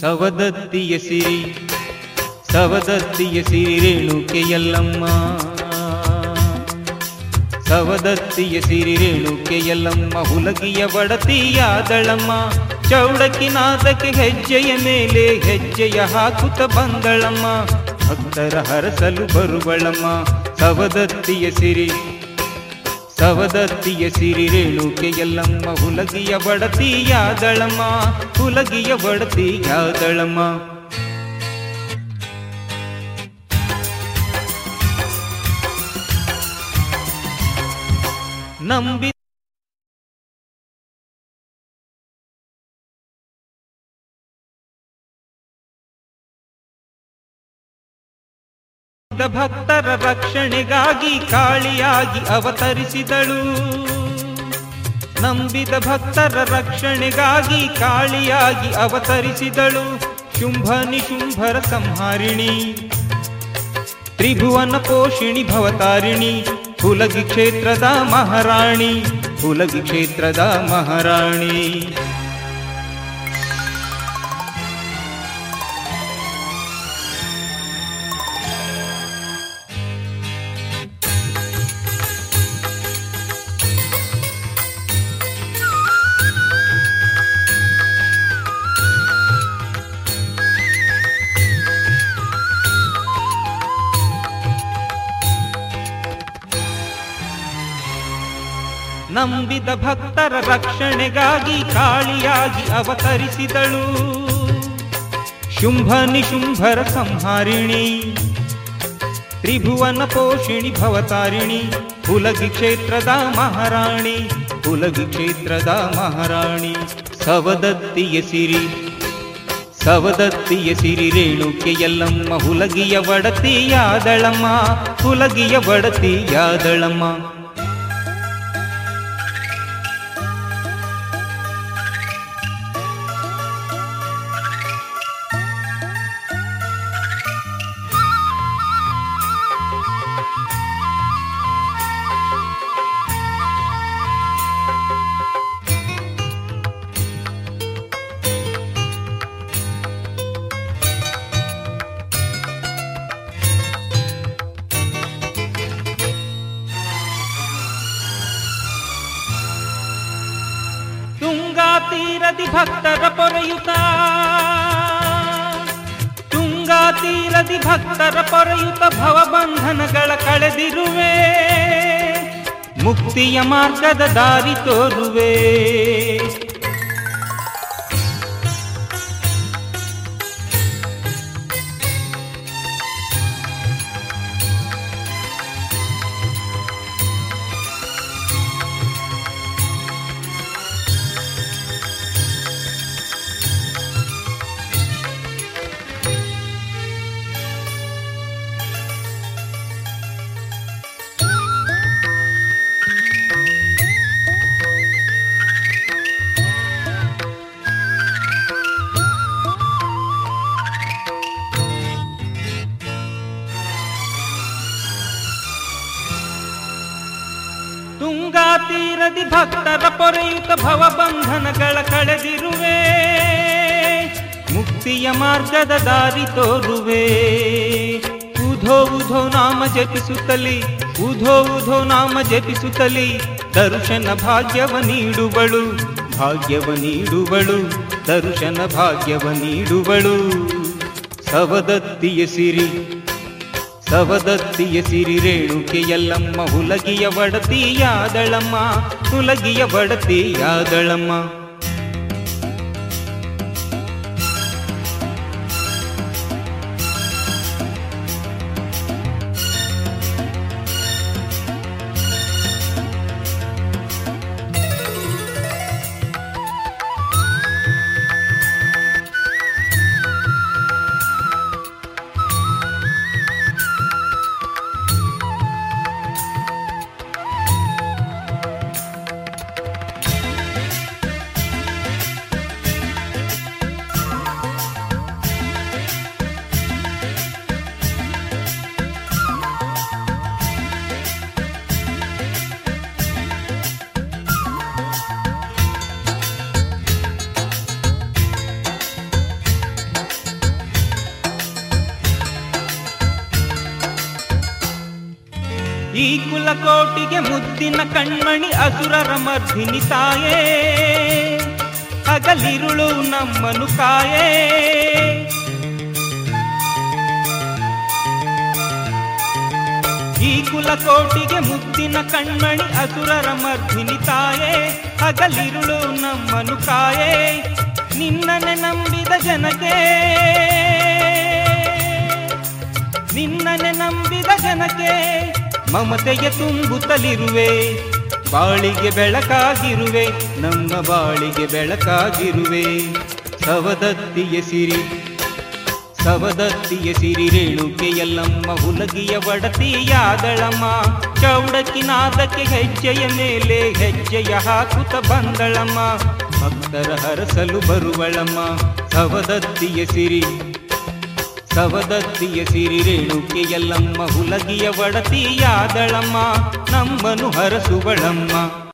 ಸವದತ್ತಿಯ ಸಿರಿ ಸವದತ್ತಿಯ ಸಿರಿ ರೇಣುಕೆಯಲ್ಲಮ್ಮ ಸವದತ್ತಿಯ ಸಿರಿ ರೇಣುಕೆಯಲ್ಲಮ್ಮ ಹುಲಗಿಯ ಬಡತಿಯಾದಳಮ್ಮ ಚೌಡಕಿನಾದಕ್ಕೆ ಹೆಜ್ಜೆಯ ಮೇಲೆ ಹೆಜ್ಜೆಯ ಹಾಕುತ್ತ ಬಂದಳಮ್ಮ ಭಕ್ತರ ಹರಸಲು ಬರುವಳಮ್ಮ ಸವದತ್ತಿಯ ಸಿರಿ ಸವದತ್ತಿಯ ಸಿರಿ ರೇಣುಕೆಯಲ್ಲಮ್ಮ ಹುಲಗಿಯ ಬಡತಿಯಾದಳಮ್ಮ ಹುಲಗಿಯ ಬಡತಿಯಾದಳಮ್ಮ ನಂಬಿ ಭಕ್ತರ ರಕ್ಷಣೆಗಾಗಿ ಕಾಳಿಯಾಗಿ ಅವತರಿಸಿದಳು ನಂಬಿದ ಭಕ್ತರ ರಕ್ಷಣೆಗಾಗಿ ಕಾಳಿಯಾಗಿ ಅವತರಿಸಿದಳು ಶುಂಭ ನಿಶುಂಭರ ಸಂಹಾರಿಣಿ ತ್ರಿಭುವನ ಪೋಷಿಣಿ ಭವತಾರಿಣಿ ಹುಲಗಿ ಕ್ಷೇತ್ರದ ಮಹಾರಾಣಿ ಹುಲಗಿ ಕ್ಷೇತ್ರದ ಮಹಾರಾಣಿ ನಂಬಿದ ಭಕ್ತರ ರಕ್ಷಣೆಗಾಗಿ ಕಾಳಿಯಾಗಿ ಅವತರಿಸಿದಳು ಶುಂಭ ನಿಶುಂಭರ ಸಂಹಾರಿಣಿ ತ್ರಿಭುವನ ಪೋಷಿಣಿ ಭವತಾರಿಣಿ ಹುಲಗಿ ಕ್ಷೇತ್ರದ ಮಹಾರಾಣಿ ಹುಲಗಿ ಕ್ಷೇತ್ರದ ಮಹಾರಾಣಿ ಸವದತ್ತಿಯ ಸಿರಿ ಸವದತ್ತಿಯ ಸಿರಿ ರೇಣುಕೆಯಲ್ಲಮ್ಮ ಹುಲಗಿಯ ಬಡತಿಯಾದಳಮ್ಮ ಹುಲಗಿಯ ಬಡತಿಯಾದಳಮ್ಮ ತುಂಗಾ ತೀರದಿ ಭಕ್ತರ ಪೊರೆಯುತ್ತ ತುಂಗಾ ತೀರದಿ ಭಕ್ತರ ಪೊರೆಯುತ್ತ ಭವಬಂಧನಗಳ ಕಳೆದಿರುವೆ ಮುಕ್ತಿಯ ಮಾರ್ಗದ ದಾರಿ ತೋರುವೆ ತುಂಗಾ ತೀರದಿ ಭಕ್ತರ ಪೊರೆಯುತ್ತ ಭವಬಂಧನಗಳ ಕಳೆದಿರುವೆ ಮುಕ್ತಿಯ ಮಾರ್ಗದ ದಾರಿ ತೋರುವೆ ಉಧೋ ಉಧೋ ನಾಮ ಜಪಿಸುತ್ತಲಿ ಉಧೋ ಉಧೋ ನಾಮ ಜಪಿಸುತ್ತಲಿ ದರ್ಶನ ಭಾಗ್ಯವ ನೀಡುವಳು ಭಾಗ್ಯವ ನೀಡುವಳು ದರ್ಶನ ಭಾಗ್ಯವ ನೀಡುವಳು ಸವದತ್ತಿಯ ಸಿರಿ ಸವದತ್ತಿಯ ಸಿರಿ ರೇಣುಕೆಯಲ್ಲಮ್ಮ ಹುಲಗಿಯ ಬಡತಿಯಾದಳಮ್ಮ ಹುಲಗಿಯ ಬಡತಿಯಾದಳಮ್ಮ ಈ ಕುಲಕೋಟಿಗೆ ಮುದ್ದಿನ ಕಣ್ಮಣಿ ಅಸುರರ ಮರ್ಧಿನಿ ತಾಯೇ ಹಗಲಿರುಳು ನಮ್ಮನು ಕಾಯೇ ಈ ಕುಲಕೋಟಿಗೆ ಮುದ್ದಿನ ಕಣ್ಮಣಿ ಅಸುರರ ಮರ್ಧಿನಿ ತಾಯೇ ಹಗಲಿರುಳು ನಮ್ಮನು ಕಾಯೇ ನಿನ್ನನೆ ನಂಬಿದ ಜನಕ್ಕೆ ನಿನ್ನನೆ ನಂಬಿದ ಜನಕ್ಕೆ ಮಮತೆಗೆ ತುಂಬುತ್ತಲಿರುವೆ ಬಾಳಿಗೆ ಬೆಳಕಾಗಿರುವೆ ನಮ್ಮ ಬಾಳಿಗೆ ಬೆಳಕಾಗಿರುವೆ ಸವದತ್ತಿಯ ಸಿರಿ ಸವದತ್ತಿಯ ಸಿರಿ ರೇಣುಕೆ ಎಲ್ಲಮ್ಮ ಹುಲಗಿಯ ಒಡತಿಯಾದಳಮ್ಮ ಚೌಡಕಿನಾದಕ್ಕೆ ಹೆಜ್ಜೆಯ ಮೇಲೆ ಹೆಜ್ಜೆಯ ಹಾಕುತ್ತ ಬಂದಳಮ್ಮ ಭಕ್ತರ ಹರಸಲು ಬರುವಳಮ್ಮ ಸವದತ್ತಿಯ ಸಿರಿ ಸವದತ್ತಿಯ ಸಿರಿ ರೇಣುಕೆ ಎಲ್ಲಮ್ಮ ಹುಲಗಿಯ ಒಡತಿಯಾದಳಮ್ಮ ನಮ್ಮನು ಹರಸುವಳಮ್ಮ